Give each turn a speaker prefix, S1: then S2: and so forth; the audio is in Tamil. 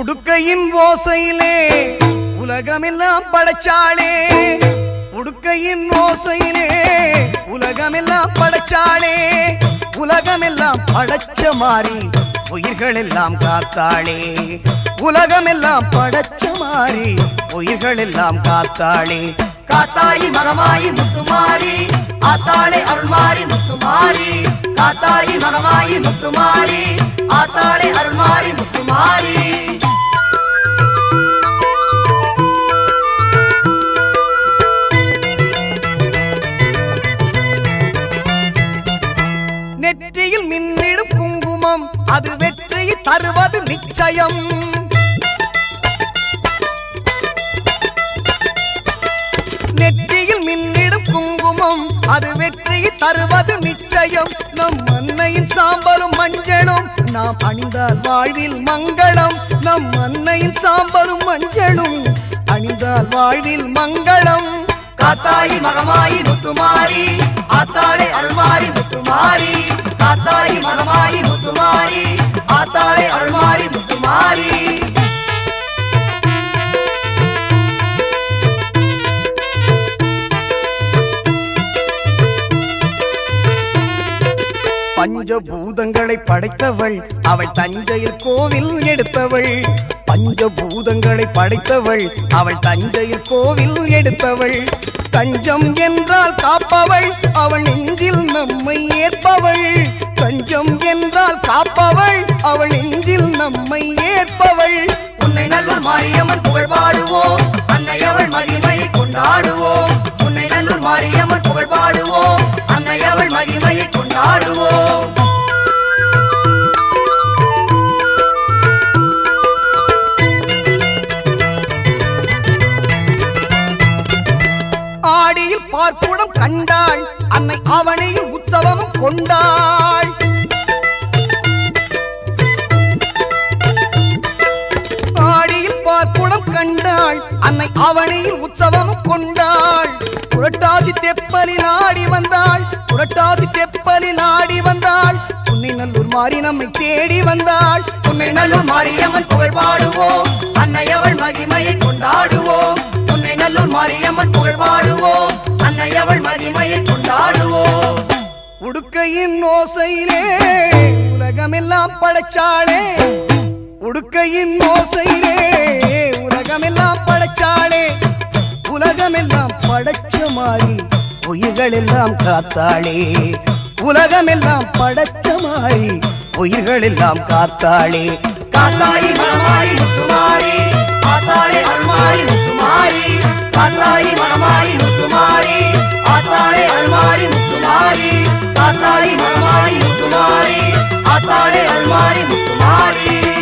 S1: உடுக்கையின் ஓசையிலே உலகமெல்லாம் படைச்சாளே உடுக்கையின் ஓசையிலே உலகமெல்லாம் படைச்சாளே உலகமெல்லாம் படைச்ச மாறி உயிர்கள் எல்லாம் காத்தாளே உலகமெல்லாம் படைச்ச மாறி உயிர்கள் எல்லாம் காத்தாளே
S2: காத்தாயி மகமாயி முத்துமாரி ஆத்தாளே அருள்மாரி முத்துமாரி காத்தாயி மகமாயி முத்துமாரி ஆத்தாளே அருள்மாரி முத்துமாரி
S1: நெற்றியில் மின்னிடும் குங்குமம் அது வெற்றியை தருவது நிச்சயம் நெற்றியில் மின்னிடும் குங்குமம் அது வெற்றியை தருவது நிச்சயம் நம் அன்னையின் சாம்பலும் மஞ்சளும் நாம் அணிந்தால் வாழ்வில் மங்களம் நம் அன்னையின் சாம்பலும் மஞ்சளும் அணிந்தால் வாழ்வில் மங்களம்
S2: காத்தாயி மகமாயி முத்துமாரி ஆத்தாளே அருள்மாரி முத்துமாரி காத்தாயி மகமாயி முத்துமாரி ஆத்தாளே அருள்மாரி முத்துமாரி
S1: பஞ்சபூதங்களை படைத்தவள் அவள் தஞ்சையில் கோவில் எடுத்தவள் பஞ்சபூதங்களை படைத்தவள் அவள் தஞ்சையில் கோவில் எடுத்தவள் தஞ்சம் என்றால் காப்பவள் அவள் நெஞ்சில் நம்மை ஏற்பவள் தஞ்சம் என்றால் காப்பவள் அவள் நெஞ்சில் நம்மை ஏற்பவள்
S2: உன்னை நல்லூர் மாரியம்மன் புகழ் பாடுவோம் அன்னை அவள் மகிமையை கொண்டாடுவோம் உன்னை நல்லூர் மாரியம்மன் புகழ் பாடுவோம் அன்னை அவள் மகிமையை கொண்டாடுவோம்
S1: ஆடியில் பார்ப்புடம் கண்டாள் அன்னை அவனையில் உற்சவம் கொண்டாள் ஆடியில் பார்ப்புடம் கண்டாள் அன்னை அவனையில் உற்சவம் கொண்டாள் புரட்டாசி தெப்பலில் ஆடி வந்தாள் புரட்டாசி தெப்பலில் ஆடி வந்தாள் உன்னை நல்லூர் மாறி நம்மை தேடி வந்தாள்
S2: உன்னை நல்லூர் மாரியம்மன் புகழ் பாடுவோம் அன்னை அவள் மகிமையை கொண்டாடுவோம் உன்னை நல்லூர் மாரியம்மன் புகழ் பாடுவோம் அன்னை அவள் மகிமையை கொண்டாடுவோம்
S1: உடுக்கையின் ஓசையிலே உலகமெல்லாம் படைச்சாளே உடுக்கையின் ஓசையிலே உலகமெல்லாம் படைச்சாளே உலகமெல்லாம் படைச்ச மாறி உயிர்கள் எல்லாம் காத்தாளே உலகமெல்லாம் படைச்ச மாறி உயிர்கள் எல்லாம் காத்தாளே
S2: காத்தாயி மகமாயி முத்துமாரி ஆத்தாளே அருள்மாரி முத்துமாரி காத்தாயி மகமாயி முத்துமாரி ஆத்தாளே அருள்மாரி முத்துமாரி காத்தாயி மகமாயி முத்துமாரி ஆத்தாளே அருள்மாரி முத்துமாரி